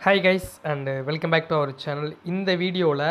hi guys and welcome back to our channel இந்த வீடியோவில்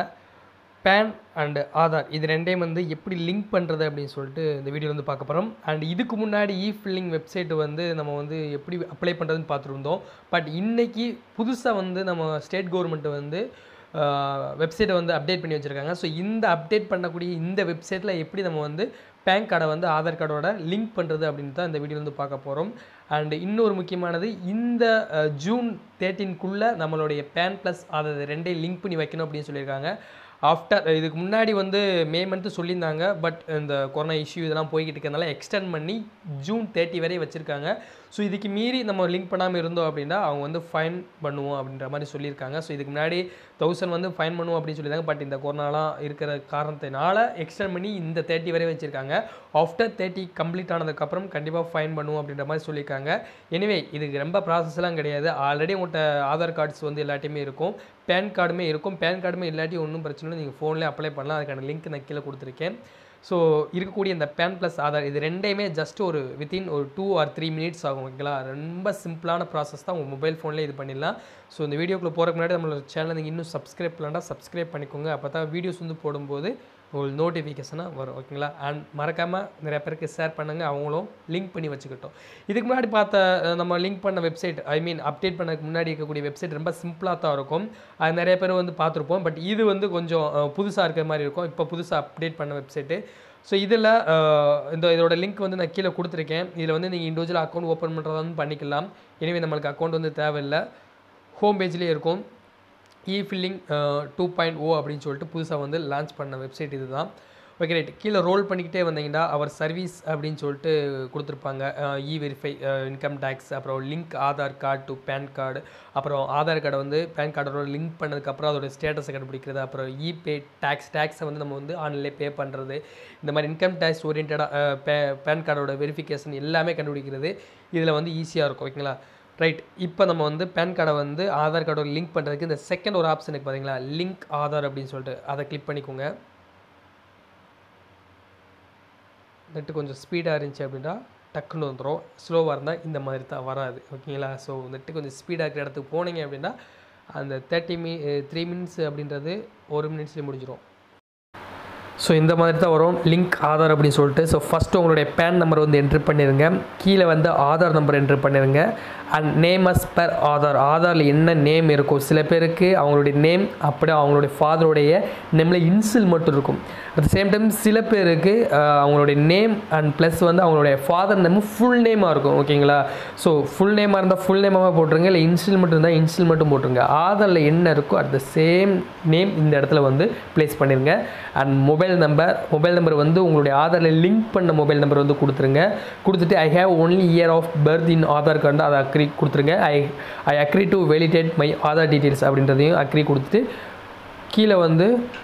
pan and Aadhaar இது ரெண்டையும் வந்து எப்படி லிங்க் பண்ணுறது அப்படின்னு சொல்லிட்டு இந்த வீடியோ வந்து பார்க்க போகிறோம் அண்ட் இதுக்கு முன்னாடி இ ஃபில்லிங் வெப்சைட் வந்து நம்ம வந்து எப்படி அப்ளை பண்ணுறதுன்னு பார்த்துருந்தோம் பட் இன்னைக்கு புதுசாக வந்து நம்ம ஸ்டேட் கவர்மெண்ட் வந்து வெப்சைட்டை வந்து அப்டேட் பண்ணி வச்சுருக்காங்க ஸோ இந்த அப்டேட் பண்ணக்கூடிய இந்த வெப்சைட்டில் எப்படி நம்ம வந்து பேன் கார்டை வந்து ஆதார் கார்டோட லிங்க் பண்ணுறது அப்படின்னு தான் இந்த வீடியோ வந்து பார்க்க போகிறோம் அண்ட் இன்னொரு முக்கியமானது இந்த அஹ், ஜூன் தேர்ட்டீன்குள்ளே நம்மளுடைய பேன் ப்ளஸ் ஆதார் ரெண்டையும் லிங்க் பண்ணி வைக்கணும் அப்படின்னு சொல்லியிருக்காங்க ஆஃப்டர் இதுக்கு முன்னாடி வந்து மே மந்த்து சொல்லியிருந்தாங்க பட் இந்த கொரோனா இஷ்யூ இதெல்லாம் போய்கிட்டு இருக்கிறதுனால எக்ஸ்டெண்ட் பண்ணி ஜூன் தேர்ட்டி வரை வச்சுருக்காங்க ஸோ இதுக்கு மீறி நம்ம லிங்க் பண்ணாமல் இருந்தோம் அப்படின்னா அவங்க வந்து ஃபைன் பண்ணுவோம் அப்படின்ற மாதிரி சொல்லியிருக்காங்க ஸோ இதுக்கு முன்னாடி தௌசண்ட் வந்து ஃபைன் பண்ணுவோம் அப்படின்னு சொல்லியிருந்தாங்க பட் இந்த கொரோனாலாம் இருக்கிற காரணத்தினால எக்ஸ்டெண்ட் பண்ணி இந்த தேர்ட்டி வரை வச்சுருக்காங்க ஆஃப்டர் தேர்ட்டி கம்ப்ளீட் ஆனதுக்கப்புறம் கண்டிப்பாக ஃபைன் பண்ணுவோம் அப்படின்ற மாதிரி சொல்லியிருக்காங்க எனிவே இதுக்கு ரொம்ப ப்ராசஸ்லாம் கிடையாது ஆல்ரெடி உங்கள்கிட்ட ஆதார் கார்ட்ஸ் வந்து எல்லாத்தையுமே இருக்கும் பேன் கார்டுமே இருக்கும் பேன் கார்டுமே இல்லாட்டி ஒன்றும் பிரச்சனை இல்லை நீங்கள் ஃபோன்லேயே அப்ளை பண்ணலாம் அதுக்கான லிங்க் நான் கீழே கொடுத்துருக்கேன் ஸோ இருக்கக்கூடிய இந்த பேன் ப்ளஸ் ஆதார் இது ரெண்டையுமே ஜஸ்ட் ஒரு வித்தின் ஒரு டூ ஆர் த்ரீ மினிட்ஸ் ஆகும் ஓகேங்களா ரொம்ப சிம்பிளான ப்ராசஸ் தான் உங்கள் மொபைல் ஃபோன்லேயே இது பண்ணிடலாம் ஸோ இந்த வீடியோக்குள்ளே போகிறதுக்கு முன்னாடி நம்மளோட சேனலை நீங்கள் இன்னும் சப்ஸ்கிரைப் பண்ணலாம் சப்ஸ்கிரைப் பண்ணிக்கோங்க அப்போ தான் வீடியோஸ் வந்து போடும்போது உங்களுக்கு நோட்டிஃபிகேஷனாக வரும் ஓகேங்களா அண்ட் மறக்காமல் நிறைய பேருக்கு ஷேர் பண்ணுங்கள் அவங்களும் லிங்க் பண்ணி வச்சுக்கிட்டோம் இதுக்கு முன்னாடி பார்த்த அஹ், நம்ம லிங்க் பண்ண வெப்சைட் ஐ மீன் அப்டேட் பண்ணதுக்கு முன்னாடி இருக்கக்கூடிய வெப்சைட் ரொம்ப சிம்பிளாக தான் இருக்கும் அது நிறைய பேர் வந்து பார்த்துருப்போம் பட் இது வந்து கொஞ்சம் புதுசாக இருக்கிற மாதிரி இருக்கும் இப்போ புதுசாக அப்டேட் பண்ண வெப்சைட்டு ஸோ இதில் இந்த இதோட லிங்க் வந்து நான் கீழே கொடுத்துருக்கேன் இதில் வந்து நீங்கள் இண்டிவிஜுவல் அக்கௌண்ட் ஓப்பன் பண்ணுறதா வந்து பண்ணிக்கலாம் எனவே நம்மளுக்கு அக்கௌண்ட் வந்து தேவையில்லை ஹோம் பேஜ்லேயே இருக்கும் e filing two point O அப்படின்னு சொல்லிட்டு புதுசாக வந்து லான்ச் பண்ண வெப்சைட் இதுதான் ஓகே ரைட் கீழே ரோல் பண்ணிக்கிட்டே வந்தீங்கன்னா அவர் சர்வீஸ் அப்படின்னு சொல்லிட்டு கொடுத்துருப்பாங்க இ வெரிஃபை இன்கம் டேக்ஸ் அப்புறம் link Aadhaar card to PAN card அப்புறம் ஆதார் கார்டை வந்து பேன் கார்டோட லிங்க் பண்ணதுக்கப்புறம் அதோட ஸ்டேட்டஸை கண்டுபிடிக்கிறது அப்புறம் இ பே டேக்ஸ் டேக்ஸை வந்து நம்ம வந்து ஆன்லைன்லேயே பே பண்ணுறது இந்த மாதிரி இன்கம் டேக்ஸ் ஓரியன்டாக பே பேன் கார்டோட வெரிஃபிகேஷன் எல்லாமே கண்டுபிடிக்கிறது இதில் வந்து ஈஸியாக இருக்கும் ஓகேங்களா ரைட் இப்போ நம்ம வந்து பேன் கார்டை வந்து ஆதார் கார்டோட லிங்க் பண்ணுறதுக்கு இந்த செகண்ட் ஒரு ஆப்ஷன் இருக்குது பார்த்தீங்களா லிங்க் ஆதார் அப்படின்னு சொல்லிட்டு அதை கிளிக் பண்ணிக்கோங்க நெட்டு கொஞ்சம் ஸ்பீடாக இருந்துச்சு அப்படின்னா டக்குன்னு வந்துடும் ஸ்லோவாக இருந்தால் இந்த மாதிரி தான் வராது ஓகேங்களா ஸோ நெட்டு கொஞ்சம் ஸ்பீடாக இருக்கிற இடத்துக்கு போனீங்க அப்படின்னா அந்த தேர்ட்டி மி த்ரீ மினிட்ஸ் அப்படின்றது ஒரு மினிட்ஸ்லேயே முடிஞ்சிடும் ஸோ இந்த மாதிரி தான் வரும் லிங்க் ஆதார் அப்படின்னு சொல்லிட்டு ஸோ ஃபஸ்ட்டு உங்களுடைய பேன் நம்பர் வந்து என்ட்ரு பண்ணிடுங்க கீழே வந்து ஆதார் நம்பர் என்ட்ரு பண்ணிடுங்க and name as per Aadhaar ஆதாரில் என்ன நேம் இருக்கும் சில பேருக்கு அவங்களுடைய நேம் அப்படியே அவங்களுடைய ஃபாதருடைய நேமில் இன்சில் மட்டும் இருக்கும் அட் த சேம் டைம் சில பேருக்கு அஹ், அவங்களுடைய நேம் அண்ட் ப்ளஸ் வந்து அவங்களுடைய ஃபாதர் நேம் ஃபுல் நேமாக இருக்கும் ஓகேங்களா ஸோ ஃபுல் நேமாக இருந்தால் ஃபுல் நேமாக போட்டுருங்க இல்லை இன்சில் மட்டும் இருந்தால் இன்சில் மட்டும் போட்டுருங்க ஆதாரில் என்ன இருக்கோ அட் த சேம் நேம் இந்த இடத்துல வந்து ப்ளேஸ் பண்ணிடுங்க and mobile number mobile number வந்து உங்களுடைய ஆதாரில் லிங்க் பண்ண மொபைல் நம்பர் வந்து கொடுத்துருங்க கொடுத்துட்டு I have only year of birth in Aadhaar card அதை அக்ரி கொடுத்துருங்க I I agree to validate my Aadhaar details அப்படின்றதையும் அக்ரி கொடுத்துட்டு கீழே வந்து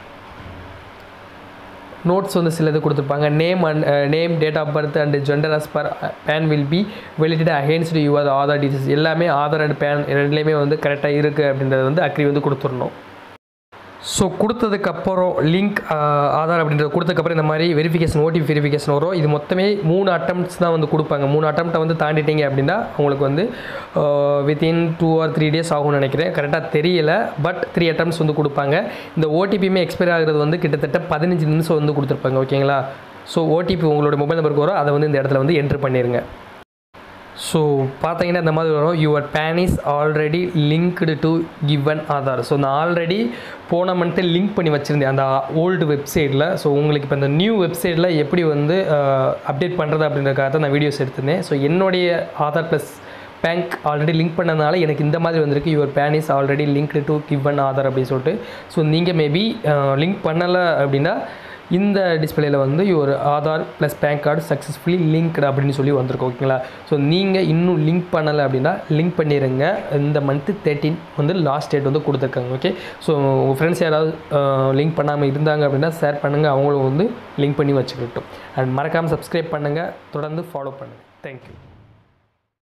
நோட்ஸ் வந்து சிலது கொடுத்துருப்பாங்க name and name date of birth and gender as per PAN will be validated against your Aadhaar details எல்லாமே ஆதார் அண்ட் பேன் ரெண்டுலேயுமே வந்து கரெக்டாக இருக்குது அப்படின்றது வந்து அக்ரி வந்து கொடுத்துடணும் ஸோ கொடுத்ததுக்கப்புறம் லிங்க் ஆதார் அப்படின்றது கொடுத்ததுக்கப்புறம் இந்த மாதிரி வெரிஃபிகேஷன் ஓடிபி வெரிஃபிகேஷன் வரும் இது மொத்தமே மூணு அட்டம்ப்ட்ஸ் தான் வந்து கொடுப்பாங்க மூணு அட்டம்ப்ட்டை வந்து தாண்டிட்டீங்க அப்படின்னா உங்களுக்கு வந்து within two or three days ஆகும்னு நினைக்கிறேன் கரெக்டாக தெரியல பட் த்ரீ அட்டம்ப்ட்ஸ் வந்து கொடுப்பாங்க இந்த ஓடிபியுமே எக்ஸ்பைர் ஆகிறது வந்து கிட்டத்தட்ட பதினஞ்சு நிமிஷம் வந்து கொடுத்துருப்பாங்க ஓகேங்களா ஸோ ஓடிபி உங்களோட மொபைல் நம்பருக்கு வரும் அதை வந்து இந்த இடத்துல வந்து என்ட்ரு பண்ணிடுங்க ஸோ பார்த்தீங்கன்னா இந்த மாதிரி வரும் your PAN is already linked to given Aadhaar so நான் ஆல்ரெடி போன மந்த்து லிங்க் பண்ணி வச்சுருந்தேன் அந்த ஓல்டு வெப்சைட்டில் ஸோ உங்களுக்கு இப்போ இந்த நியூ வெப்சைட்டில் எப்படி வந்து அப்டேட் பண்ணுறது அப்படின்றதுக்காக தான் நான் வீடியோஸ் எடுத்திருந்தேன் ஸோ என்னுடைய Aadhaar plus bank already link பண்ணதுனால எனக்கு இந்த மாதிரி வந்திருக்கு your PAN is already linked to given Aadhaar அப்படின்னு சொல்லிட்டு ஸோ நீங்கள் மேபி லிங்க் பண்ணலை அப்படின்னா இந்த டிஸ்பிளேல வந்து ஒரு Aadhaar plus PAN card successfully linked அப்படின்னு சொல்லி வந்திருக்கும் ஓகேங்களா ஸோ நீங்கள் இன்னும் லிங்க் பண்ணலை அப்படின்னா லிங்க் பண்ணிடுங்க இந்த மந்த்து தேர்ட்டின் வந்து லாஸ்ட் டேட் வந்து கொடுத்துருக்காங்க ஓகே ஸோ உங்கள் ஃப்ரெண்ட்ஸ் யாராவது லிங்க் பண்ணாமல் இருந்தாங்க அப்படின்னா ஷேர் பண்ணுங்கள் அவங்களும் வந்து லிங்க் பண்ணி வச்சுக்கிட்டோம் அண்ட் மறக்காமல் சப்ஸ்கிரைப் பண்ணுங்கள் தொடர்ந்து ஃபாலோ பண்ணுங்கள் தேங்க்யூ